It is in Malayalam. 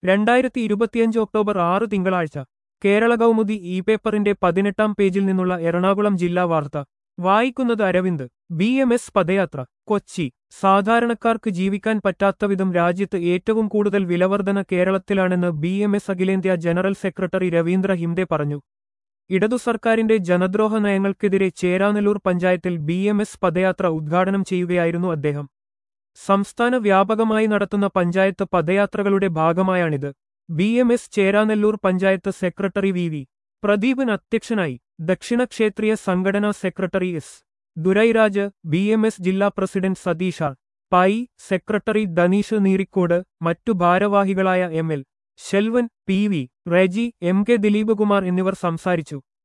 രണ്ടായിരത്തി ഇരുപത്തിയഞ്ച് ഒക്ടോബർ ആറ് തിങ്കളാഴ്ച കേരള കൗമുദി ഇ പേപ്പറിന്റെ പതിനെട്ടാം പേജിൽ നിന്നുള്ള എറണാകുളം ജില്ലാ വാർത്ത വായിക്കുന്നത് അരവിന്ദ് ബി എം എസ് പദയാത്ര കൊച്ചി സാധാരണക്കാർക്ക് ജീവിക്കാൻ പറ്റാത്തവിധം രാജ്യത്ത് ഏറ്റവും കൂടുതൽ വിലവർധന കേരളത്തിലാണെന്ന് ബി എം എസ് അഖിലേന്ത്യാ ജനറൽ സെക്രട്ടറി രവീന്ദ്ര ഹിംദെ പറഞ്ഞു ഇടതു സർക്കാരിന്റെ ജനദ്രോഹ നയങ്ങൾക്കെതിരെ ചേരാനെല്ലൂർ പഞ്ചായത്തിൽ ബി എം എസ് പദയാത്ര ഉദ്ഘാടനം ചെയ്യുകയായിരുന്നു അദ്ദേഹം സംസ്ഥാന വ്യാപകമായി നടത്തുന്ന പഞ്ചായത്ത് പദയാത്രകളുടെ ഭാഗമായാണിത് B M S Cheranallur panchayat secretary V V Pradeepan അധ്യക്ഷനായി ദക്ഷിണ ക്ഷേത്രീയ സംഘടനാ secretary S Durairaj B M S ജില്ലാ പ്രസിഡന്റ് സതീഷ പൈ സെക്രട്ടറി ധനീഷ് നീറിക്കോട് മറ്റു ഭാരവാഹികളായ M L Selvan P V Reji M K Dileepakumar എന്നിവർ സംസാരിച്ചു